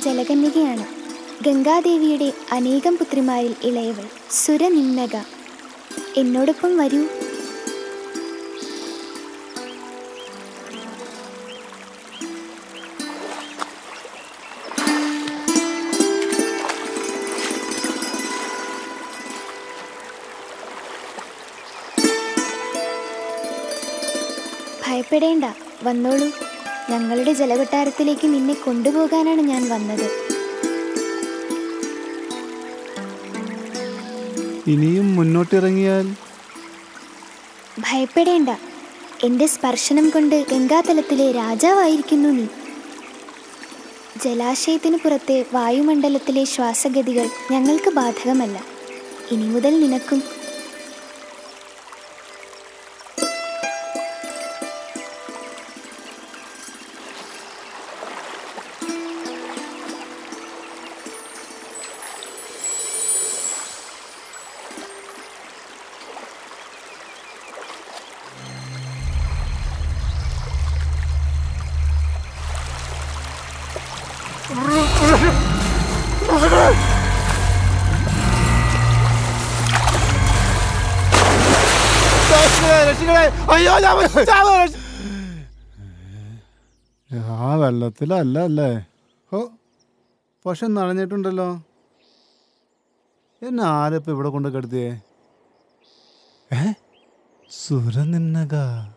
ജലകന്യകയാണ് ഗംഗാദേവിയുടെ അനേകം പുത്രിമാരിൽ ഇളയവൾ സുരനിന്നക എന്നോടൊപ്പം വരൂ ഭയപ്പെടേണ്ട വന്നോളൂ ഞങ്ങളുടെ ജലകൊട്ടാരത്തിലേക്ക് നിന്നെ കൊണ്ടുപോകാനാണ് ഞാൻ വന്നത് ഇനിയും മുന്നോട്ടിറങ്ങിയാൽ ഭയപ്പെടേണ്ട എൻ്റെ സ്പർശനം കൊണ്ട് ഗംഗാതലത്തിലെ രാജാവായിരിക്കുന്നു നീ ജലാശയത്തിന് പുറത്തെ വായുമണ്ഡലത്തിലെ ശ്വാസഗതികൾ ഞങ്ങൾക്ക് ബാധകമല്ല ഇനി മുതൽ നിനക്കും അയ്യോ ആ വെള്ളത്തിലല്ല അല്ലേ ഓ പക്ഷെ നനഞ്ഞിട്ടുണ്ടല്ലോ എന്നെ ആരപ്പ ഇവിടെ കൊണ്ട് കെടുത്തിയേ ഏ സുരനിന്നക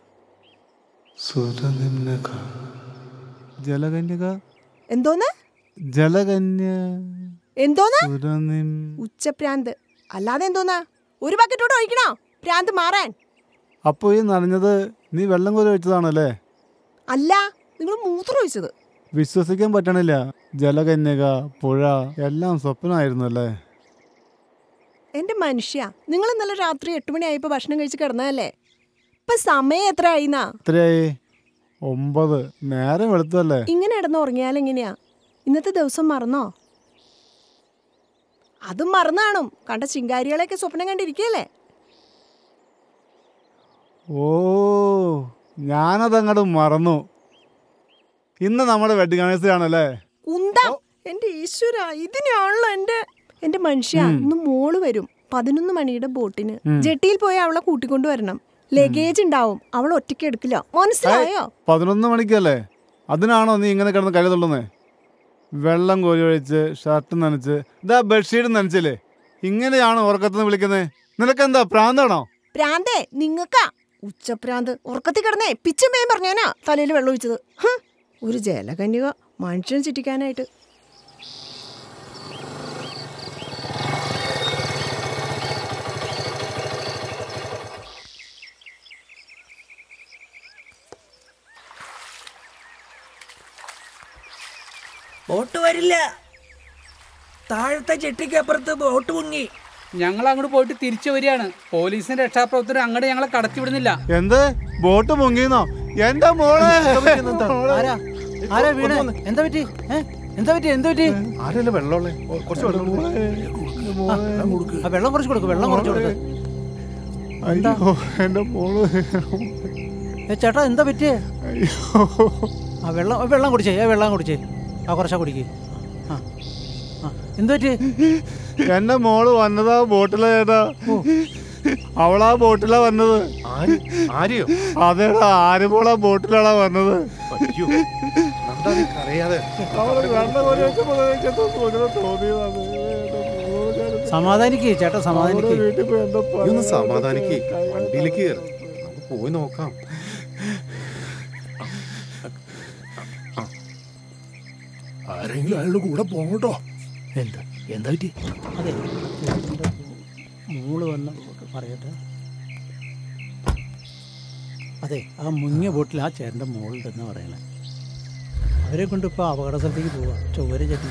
സുരനിന്നക ജലകന്യക എന്തോന്ന് ജലകന്യ എന്തോന്ന് സുരനിൻ ഉച്ചപ്രാന്ത് അല്ലാതെ എന്തോന്നാ ഒരു ബക്കറ്റോട് ഒഴിക്കണോ പ്രാന്ത് മാറാൻ അപ്പൊ ഈ നനഞ്ഞത് നീ വെള്ളം കോരി വെച്ചതാണല്ലേ അല്ല നിങ്ങൾ മൂത്രം ഒഴിച്ചത് വിശ്വസിക്കാൻ പറ്റണില്ല ജലകന്യക പുഴ എല്ലാം സ്വപ്നമായിരുന്നു അല്ലേ എന്റെ മനുഷ്യ നിങ്ങൾ ഇന്നലെ രാത്രി എട്ട് മണിയായപ്പോ ഭക്ഷണം കഴിച്ച് കിടന്നതല്ലേ ഇപ്പൊ സമയം എത്ര ആയിന്നാ എത്രയായി ഒമ്പത് നേരം വെളുത്തല്ലേ ഇങ്ങനെ കിടന്ന് ഉറങ്ങിയാൽ എങ്ങനെയാ ഇന്നത്തെ ദിവസം മറന്നോ അതും മറന്നു കാണും കണ്ട ചിങ്കാരികളെയൊക്കെ സ്വപ്നം കണ്ടിരിക്കല്ലേ ഓ ഞാനതങ്ങോട്ട് മറന്നു ഇന്ന് നമ്മുടെ വെഡിങ് ആനിവേഴ്സറി ആണല്ലേ കുന്തം എന്റെ ഈശ്വര ഇതിനാണല്ലോ എന്റെ എന്റെ മനുഷ്യ ഇന്ന് മോള് വരും പതിനൊന്ന് മണിയുടെ ബോട്ടിന് ജെട്ടിയിൽ പോയി അവളെ കൂട്ടിക്കൊണ്ടു വരണം ലഗേജ് ഉണ്ടാവും അവൾ ഒറ്റയ്ക്ക് എടുക്കില്ല മനസ്സിലായോ പതിനൊന്ന് മണിക്കല്ലേ അതിനാണോ നീ ഇങ്ങനെ കിടന്ന് കഴ തുള്ളുന്നേ വെള്ളം കോരി ഒഴിച്ച് ഷർട്ട് നനച്ച് ഇതാ ബെഡ്ഷീറ്റ് നനച്ചില്ലേ ഇങ്ങനെയാണോ ഉറക്കത്തുനിന്ന് വിളിക്കുന്നത് നിനക്കെന്താ പ്രാന്താണോ പ്രാന്തേ നിങ്ങക്കാ ഉച്ചപ്രാന്ത് ഉറക്കത്തിൽ കിടന്നേ പിച്ചുമേയും പറഞ്ഞാനാ തലയിൽ വെള്ളം ഒഴിച്ചത് ഹ്, ഒരു ജലകന്യക മനുഷ്യൻ ചിറ്റിക്കാനായിട്ട് ബോട്ട് വരില്ല താഴത്തെ ചെട്ടിക്കപ്പുറത്ത് ബോട്ട് മുങ്ങി ഞങ്ങൾ അങ്ങോട്ട് പോയിട്ട് തിരിച്ചു വരികയാണ് പോലീസിന്റെ രക്ഷാപ്രവർത്തനം അങ്ങോട്ട് ഞങ്ങളെ കടത്തിവിടുന്നില്ല എന്ത് ബോട്ട് മുങ്ങിയെന്നോ എന്റെ മോളെ ആരാ ആരാ വീണ് എന്താ പറ്റി ഏ? എന്താ പറ്റി എന്താ പറ്റി ആരല്ലേ വെള്ളമുള്ളേ കുറച്ച് വെള്ളം ആ വെള്ളം കുറച്ച് കൊടുക്ക് വെള്ളം കുറച്ച് കൊടുക്ക് അയ്യോ എന്റെ മോള് ഏ, ചേട്ടാ എന്താ പറ്റിയേ അയ്യോ ആ വെള്ളം ആ, വെള്ളം കുടിച്ചേ ആ വെള്ളം കുടിച്ചേ ആ കുറച്ചാ കുടിക്ക് ആ ആ എന്താ പറ്റി എന്റെ മോള് വന്നതാ ബോട്ടിലാ ചേട്ടാ അവളാ ബോട്ടിലാ വന്നത് ആരെയോ അതേടാ ആരുമോളാ ബോട്ടിലാടാ വന്നത് അയ്യോ നന്ദാ നീ കരയാതെ അവള് വെള്ളം കോരി വെച്ചപ്പോ എനിക്ക് എന്തോ സുഖം തോന്നിയതാണ്. എന്റെ മോള് ഞാനിത് സമാധാനിക്ക് ചേട്ടാ അവളുടെ സമാധാനിക്ക് വീട്ടിൽ പോയി എന്താ നീ ഒന്ന് പറയാ? സമാധാനിക്ക് വണ്ടിയിലേക്ക് കയറി നമുക്ക് പോയി നോക്കാം ആരെങ്കിലും അയാളുടെ കൂടെ പോകട്ടോ എന്താ എന്താ പറ്റി അതെ ചേട്ടൻ്റെ മോള് വന്ന് പറയട്ടെ അതെ ആ മുങ്ങിയ ബോട്ടിൽ ആ ചേട്ടൻ്റെ മോളുണ്ടെന്ന് പറയണേ അവരെ കൊണ്ട് ഇപ്പോൾ അപകട സ്ഥലത്തേക്ക് പോവാ ചൊവ്വര ചേട്ടൻ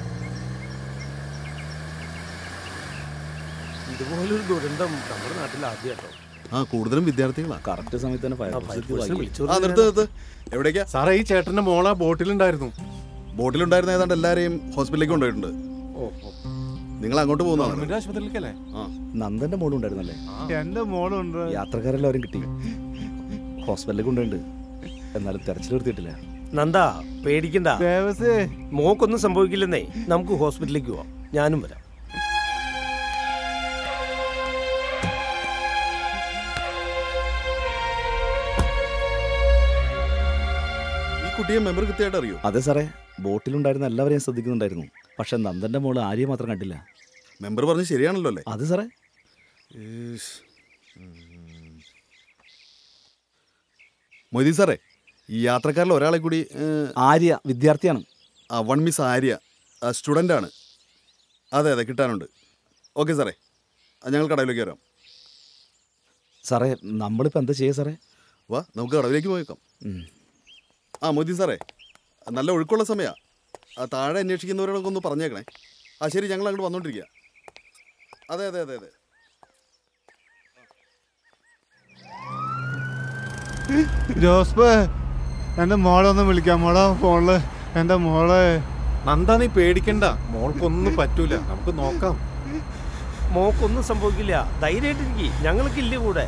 ഇതുപോലൊരു ദുരന്തം നമ്മുടെ നാട്ടിൽ ആദ്യമായിട്ടോ ആ കൂടുതലും വിദ്യാർത്ഥികളാ കറക്റ്റ് സമയത്ത് തന്നെ ഫയർ ആ നിർത്ത് നിർത്ത് എവിടേക്കാ സാറേ ഈ ചേട്ടന്റെ മോളാ ബോട്ടിലുണ്ടായിരുന്നു ബോട്ടിലുണ്ടായിരുന്ന ഏതാണ്ട് എല്ലാരെയും ഹോസ്പിറ്റലിലേക്ക് കൊണ്ടുപോയിട്ടുണ്ട് നിങ്ങൾ അങ്ങോട്ട് പോകുന്നതാണ് ഗവൺമെന്റ് ആശുപത്രിയിലേക്കല്ലേ ആ നന്ദന്റെ മോളും ഉണ്ടായിരുന്നല്ലേ എന്റെ മോളുണ്ട് യാത്രക്കാരെല്ലാവരും കിട്ടി ഹോസ്പിറ്റലിൽ കൊണ്ടുപോയിട്ടുണ്ട് എന്നാലും തെരച്ചിൽ നിർത്തിയിട്ടില്ല നന്ദ പേടിക്കണ്ട ദേവസേ മോക്കൊന്നും സംഭവിക്കില്ലെന്നേ നമുക്ക് ഹോസ്പിറ്റലിലേക്ക് പോവാം ഞാനും വരാം ഈ കുട്ടിയെ മെമ്പർ കൃത്യമായിട്ട് അറിയോ അതെ സാറേ ബോട്ടിലുണ്ടായിരുന്ന എല്ലാവരെയും ശ്രദ്ധിക്കുന്നുണ്ടായിരുന്നു പക്ഷെ നന്ദന്റെ മോള് ആര്യ മാത്രം കണ്ടില്ല മെമ്പർ പറഞ്ഞ് ശരിയാണല്ലോ അല്ലേ അത് സാറേ ഈശ്. ഉം. മൊയ്തീൻ സാറേ ഈ യാത്രക്കാരിൽ ഒരാളെ കൂടി ഏഹ്, ആര്യ വിദ്യാർത്ഥിയാണ് ആ വൺ മിസ് ആര്യ സ്റ്റുഡൻ്റ് ആണ് അതെ അതെ കിട്ടാനുണ്ട് ഓക്കെ സാറേ ആ, ഞങ്ങൾ കടയിലേക്ക് വരാം സാറേ നമ്മളിപ്പോൾ എന്താ ചെയ്യുക സാറേ വാ നമുക്ക് കടവിലേക്ക് പോയേക്കാം ഉം. ആ മൊയ്തീൻ സാറേ നല്ല ഒഴുക്കുള്ള സമയമാണ് ആ താഴെ അന്വേഷിക്കുന്നവരോടൊക്കെ ഒന്ന് പറഞ്ഞേക്കണേ ആ ശരി ഞങ്ങൾ അങ്ങോട്ട് വന്നോണ്ടിരിക്കുക അതെ അതെ അതെ അതെ ജോസ്പ് എൻ്റെ മോളെ ഒന്ന് വിളിക്കാം മോളെ ഫോണില് എൻ്റെ മോളെ നന്ദ നീ പേടിക്കണ്ട മോൾക്കൊന്നും പറ്റൂല നമുക്ക് നോക്കാം മോക്കൊന്നും സംഭവിക്കില്ല ധൈര്യമായിട്ടിരിക്കും ഞങ്ങൾക്ക് ഇല്ല കൂടെ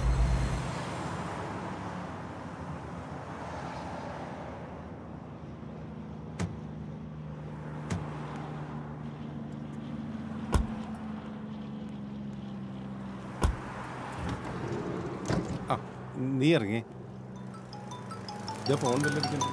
ആ നീ ഇറങ്ങി ഇതാ ഫോൺ ബില്ലടിക്കുന്നു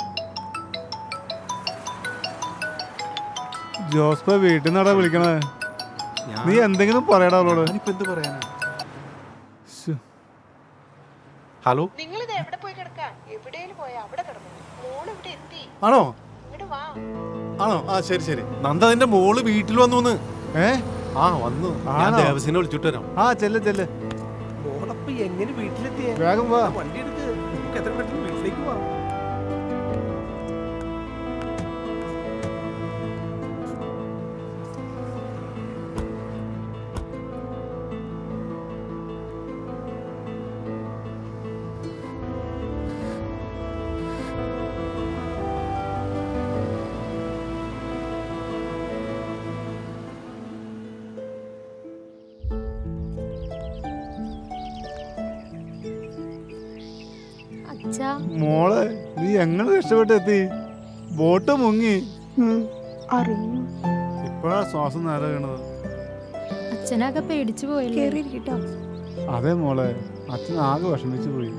ജോസ്പ വീട്ടിൽ നിന്നാടാ വിളിക്കണേ നീ എന്തെങ്കിലും പറയടാ അവളോട് ഞാനിപ്പോ എന്ത് പറയാനാ ശ്ശോ. ഹലോ നിങ്ങളിത് എവിടെ പോയി കിടക്കാ എവിടെയും പോയാ അവിടെ കിടന്നു മോള് ഇവിടെ എത്തി ആണോ ഇങ്ങോട്ട് വാ ആണോ ആ ശരി ശരി നന്ദ നിന്റെ മോള് വീട്ടിൽ വന്നു ഏ ആ വന്നു ഞാൻ ആണോ? ദേവസിനെ വിളിച്ചിട്ട് വരാം ആ ചെല്ല് ചെല്ല് മോളപ്പ എങ്ങനെ വീട്ടിലെത്തിയേ വേഗം വാ വണ്ടി എടുക്ക് നമുക്ക് എത്ര പെട്ടെന്ന് വീട്ടിലേക്ക് പോവാം അച്ഛാ മോളെ നീ എങ്ങനെ രക്ഷപ്പെട്ട് എത്തി ബോട്ട് മുങ്ങി അറിഞ്ഞു ഇപ്പോഴാ ശ്വാസം നേരെ വീണത് അച്ഛനൊക്കെ പേടിച്ചു പോയല്ലേ കേറിയിരിക്കട്ടോ അതെ മോളെ അച്ഛൻ ആകെ വിഷമിച്ചു പോയി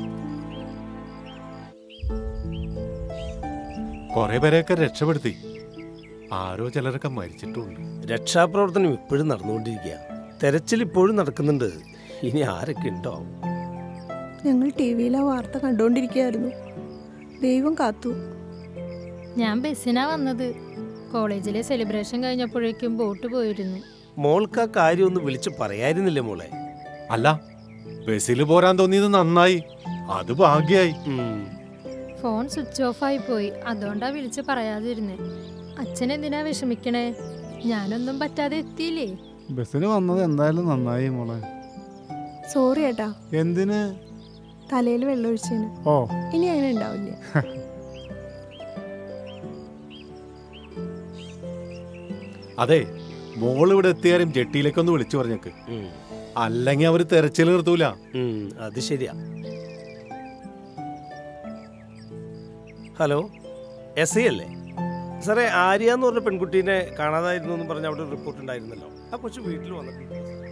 കുറെ പേരെയൊക്കെ രക്ഷപ്പെടുത്തി ആരോ ചിലരൊക്കെ മരിച്ചിട്ടുണ്ട് രക്ഷാപ്രവർത്തനം ഇപ്പോഴും നടന്നുകൊണ്ടിരിക്കുക തെരച്ചിൽ ഇപ്പോഴും നടക്കുന്നുണ്ട് ഇനി ആരൊക്കെ ഉണ്ടോ ഞങ്ങൾ ടി വിയിലെ വാർത്ത കണ്ടുകൊണ്ടിരിക്കുകയായിരുന്നു ദൈവം കാത്തു ഞാൻ ബസ്സിനാ വന്നത് കോളേജിലെ സെലിബ്രേഷൻ കഴിഞ്ഞപ്പോഴേക്കും ബോട്ട് പോയിരുന്നു മോൾക്ക് ആ കാര്യം ഒന്ന് വിളിച്ച് പറയായിരുന്നില്ലേ മോളെ അല്ല ബസ്സിൽ പോരാൻ തോന്നിയത് നന്നായി അത് ഭാഗ്യായി ഫോൺ സ്വിച്ച് ഓഫ് ആയി പോയി അതുകൊണ്ടാ വിളിച്ച് പറയാതിരുന്നേ അച്ഛൻ എന്തിനാ വിഷമിക്കണേ ഞാനൊന്നും പറ്റാതെ എത്തിയില്ലേ ബസ്സിന് വന്നത് എന്തായാലും നന്നായി മോളെ സോറി ഏട്ടാ എന്തിന് തലയിൽ വെള്ളമൊഴിച്ചതിന് ഓ ഇനി അങ്ങനെ ഉണ്ടാവില്ല അതെ മോൾ ഇവിടെ എത്തിയാലും ജെട്ടിയിലേക്കൊന്ന് വിളിച്ചു പറഞ്ഞേക്ക് അല്ലെങ്കിൽ അവര് തെരച്ചിൽ നിർത്തൂല അത് ശരിയാ ഹലോ എസ് ഐ അല്ലേ സാറേ ആര്യ എന്ന് പറഞ്ഞ പെൺകുട്ടീനെ കാണാതായിരുന്നു എന്ന് പറഞ്ഞ അവിടെ ഒരു റിപ്പോർട്ട് ഉണ്ടായിരുന്നല്ലോ ആ കൊച്ചു വീട്ടിൽ വന്നിട്ടുണ്ട്